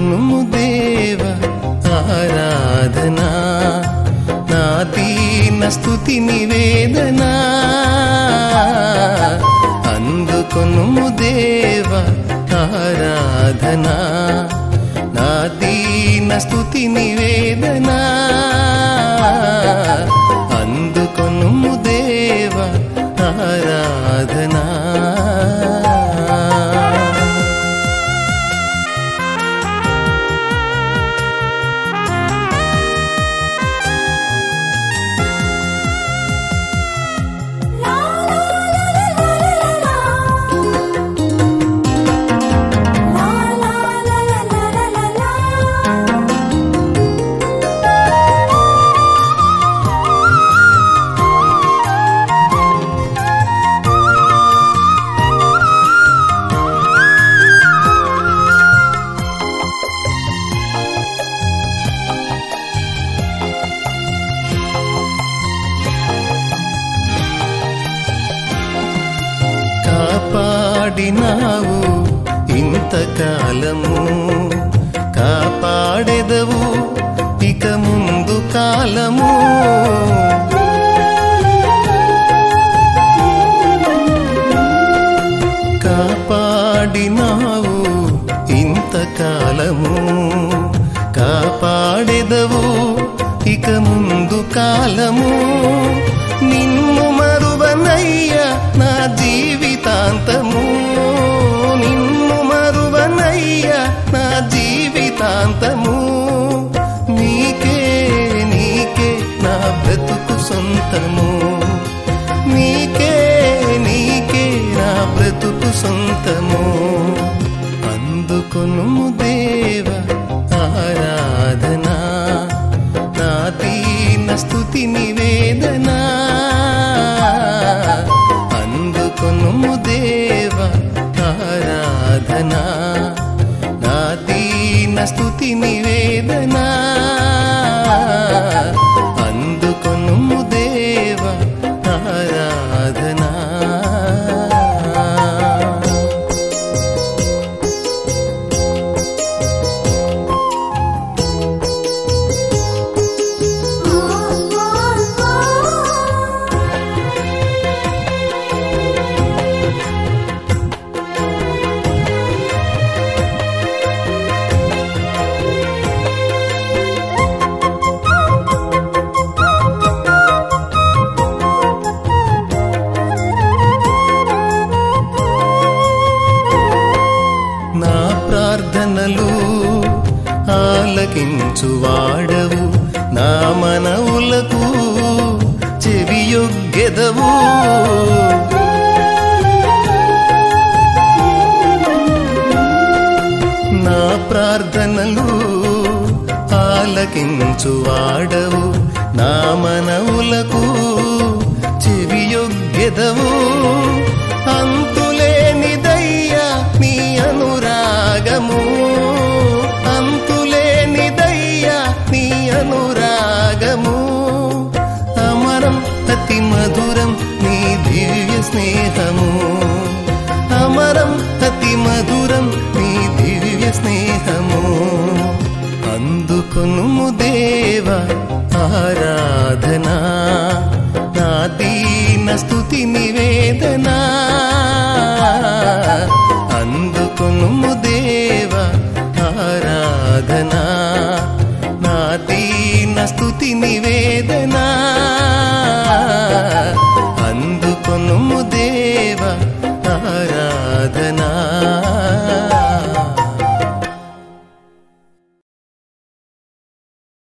అందుకొనుము దేవ ఆరాధనా నా దీన స్థుతి నివేదన అందుకొనుము దేవ ఆరాధనా నా దీన స్థుతి నివేదన అందుకొనుము దేవ ఆరాధనా కాపాడినావు ఇంతకాలము కాపాడెదవు ఇక ముందు కాలము కాపాడినావు ఇంతకాలము కాపాడెదవు ఇక ముందు కాలము నిన్ను మరువనయ్య నా జీవితాంతము నిన్ను మరువనయ్య నా జీవితాంతము నీకే నీకే నా బ్రతుకు సొంతము నీకే నీకే నా బ్రతుకు సొంతము అందుకొను దేవ ఆరాధనా నా దీన స్థుతి నివేదన అందుకొను దేవ ఆరాధనా నా దీన స్థుతి నివేదన అందుకొను దేవ ఆరాధనా నా ప్రార్థనలు ఆలకించువాడవు నా మనవులకు చెవియొగ్గెదవు నా ప్రార్థనలు ఆలకించువాడవు నా మనవులకు చెవియొగ్గెదవు అంతులేనిదయ్యా నీ అనురాగము అంతులేనిదయ్యా నీ అనురాగము అమరం అతి మధురం నీ దివ్య స్నేహము అమరం అతి మధురం నీ దివ్య స్నేహము అందుకొనుము దేవ ఆరాధనా నా దీన స్థుతి నివేదన అందుకొనుము దేవ ఆరాధనా నా దీన స్థుతి నివేదన